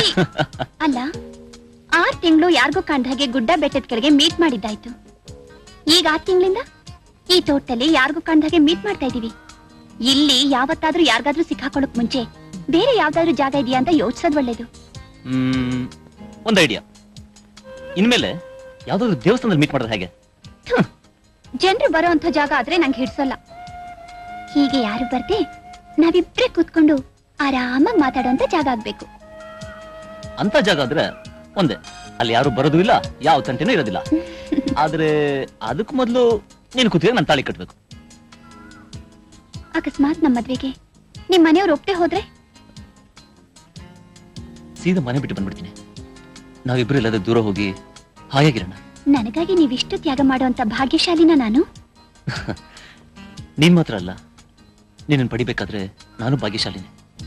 ಅಲ್ಲ ಆರ್ ತಿಂಗಳು ಯಾರಿಗೂ ಕಾಣ್ದ ಹಾಗೆ ಗುಡ್ಡ ಬೆಟ್ಟದ ಕೆಳಗೆ ಮೀಟ್ ಮಾಡಿದ್ದಾಯ್ತು ಈಗ ಆರ್ ತಿಂಗಳಿಂದ ಈ ತೋಟದಲ್ಲಿ ಯಾರಿಗೂ ಕಾಣ್ದ ಹಾಗೆ ಮೀಟ್ ಮಾಡ್ತಾ ಇದೀವಿ ಇಲ್ಲಿ ಯಾವತ್ತಾದ್ರೂ ಯಾರಿಗಾದ್ರೂ ಸಿಕ್ಕಾಕೊಳ್ಳಕ್ ಮುಂಚೆ ಬೇರೆ ಯಾವ್ದಾದ್ರು ಜಾಗ ಇದೆಯಾ ಅಂತ ಯೋಚಿಸೋದ್ ಒಳ್ಳೇದು ಹ್ಮ್ ಒಂದ್ ಐಡಿಯಾ ಇನ್ಮೇಲೆ ಯಾವ್ದಾದ್ರು ದೇವಸ್ಥಾನದಲ್ಲಿ ಮೀಟ್ ಮಾಡಿದ್ರೆ ಹೇಗೆ ಜನರು ಬರೋ ಅಂತ ಜಾಗ ಆದ್ರೆ ನಂಗೆ ಹಿಡ್ಸಲ್ಲ ಹೀಗೆ ಯಾರು ಬರ್ದೆ ನಾವಿಬ್ರೇ ಕೂತ್ಕೊಂಡು ಆರಾಮಾಗಿ ಮಾತಾಡೋಂತ ಜಾಗ ಆಗ್ಬೇಕು ಅಂತ ಜಾಗ ಆದ್ರೆ ಒಂದೇ ಅಲ್ಲಿ ಯಾರು ಬರೋದು ಇಲ್ಲ ಯಾವ ತಂಟೆನೂ ಇರೋದಿಲ್ಲ ಆದ್ರೆ ಅದಕ್ಕೂ ಮೊದಲು ನೀನು ಕೂತಿಗೆ ನಾನು ತಾಳಿ ಕಟ್ಬೇಕು ಅಕಸ್ಮಾತ್ ನಮ್ಮ ಮದ್ವೆಗೆ ನಿಮ್ ಮನೆಯವ್ರು ಒಪ್ತೆ ಹೋದ್ರೆ ಸೀದಾ ಮನೆ ಬಿಟ್ಟು ಬಂದ್ಬಿಡ್ತೀನಿ ನಾವಿಬ್ರು ಎಲ್ಲಾದ್ರೂ ದೂರ ಹೋಗಿ ಹಾಯಾಗಿರೋಣ ನನಗಾಗಿ ನೀವಿಷ್ಟು ತ್ಯಾಗ ಮಾಡುವಂತ ಭಾಗ್ಯಶಾಲಿನ ನಾನು ನೀನ್ ಮಾತ್ರ ಅಲ್ಲ ನೀನನ್ನು ಪಡಿಬೇಕಾದ್ರೆ ನಾನು ಭಾಗ್ಯಶಾಲಿನಿ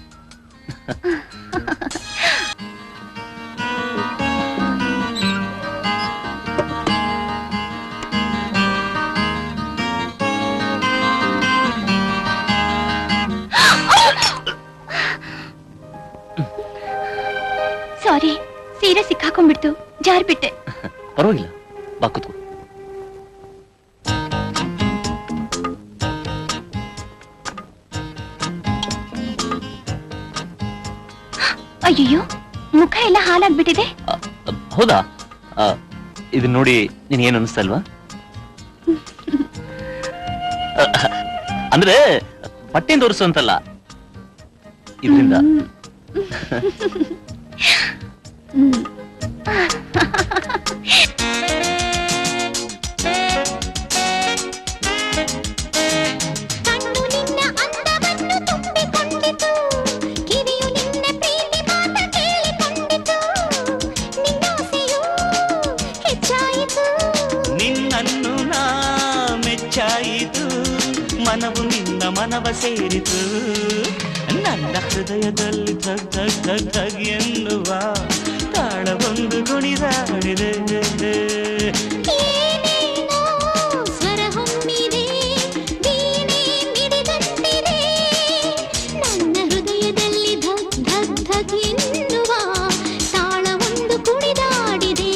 ಸಾರಿ ಸೀರೆ ಸಿಕ್ಕಾಕೊಂಡ್ಬಿಡ್ತು ಜಾರ್ಬಿಟ್ಟೆ ಪರವಾಗಿಲ್ಲ ಬಾ ಕೂತ್ಕೋ ಅಯ್ಯಯ್ಯೋ ಮುಖ ಎಲ್ಲ ಹಾಲಾಗ್ಬಿಟ್ಟಿದೆ ಅ, ಅ, ಹೌದಾ ಆ, ಇದನ್ನ ನೋಡಿ ನಿನ್ ಏನು ಅನಿಸ್ತಾ ಇಲ್ವಾ ಅ, ಅಂದ್ರೆ ಬಟ್ಟೆಯಿಂದ ತೋರಿಸು ಅಂತಲ್ಲ ಇದರಿಂದ ಹ್ಮ್. ಕಣ್ಣು ನಿನ್ನ ಅಂದವನ್ನು ತುಂಬಿಕೊಂಡಿತು ಕಿವಿಯು ನಿನ್ನ ಪ್ರೀತಿ ಮಾತ ಕೇಳಿಕೊಂಡಿತು ನಿನ್ನಾಸೆಯು ಹೆಚ್ಚಾಯಿತು ನಿನ್ನನ್ನು ನಾ ಮೆಚ್ಚಾಯಿತು ಮನವು ನಿನ್ನ ಮನವ ಸೇರಿತು ನನ್ನ ಹೃದಯದಲ್ಲಿ ಧಗ್ ಧಗ್ ಧಗ್ ಧಗ್ ಎನ್ನುವ ತಾಳವೊಂದು ಕುಣಿದಾಡಿದೆ ಏನೇನೋ ಸ್ವರ ಹೊಮ್ಮಿದೆ ವೀಣೆ ಮಿಡಿದಂತಿದೆ ನನ್ನ ಹೃದಯದಲ್ಲಿ ಧಗ್ ಧಗ್ ಧಗ್ ಎನ್ನುವ ತಾಳವೊಂದು ಕುಣಿದಾಡಿದೆ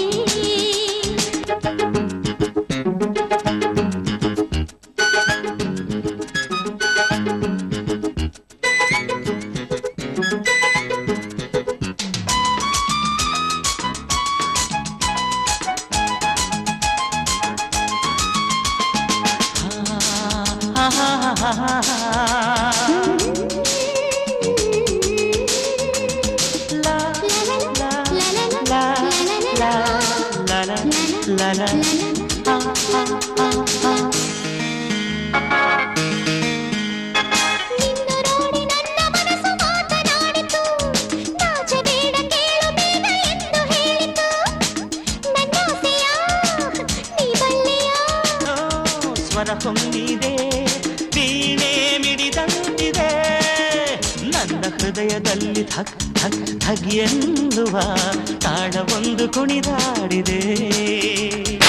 ನಿನ್ನ ನೋಡಿ ನನ್ನ ಮನಸ್ಸು ಮಾತನಾಡಿತು ನಾಚಬೇಡ ಕೇಳು ಬೇಗ ಎಂದು ಹೇಳಿತು ನನ್ನಾಸೆಯ ನೀ ಬಲ್ಲೆಯಾ ಸ್ವರ ಹೊಮ್ಮಿದೆ ವೀಣೆ ಮಿಡಿದಂತಿದೆ ನನ್ನ ಹೃದಯದಲ್ಲಿ ಧಕ್ ಧಕ್ ಧಗ್ ಎನ್ನುವ ತಾಳವೊಂದು ಕುಣಿದಾಡಿದೆ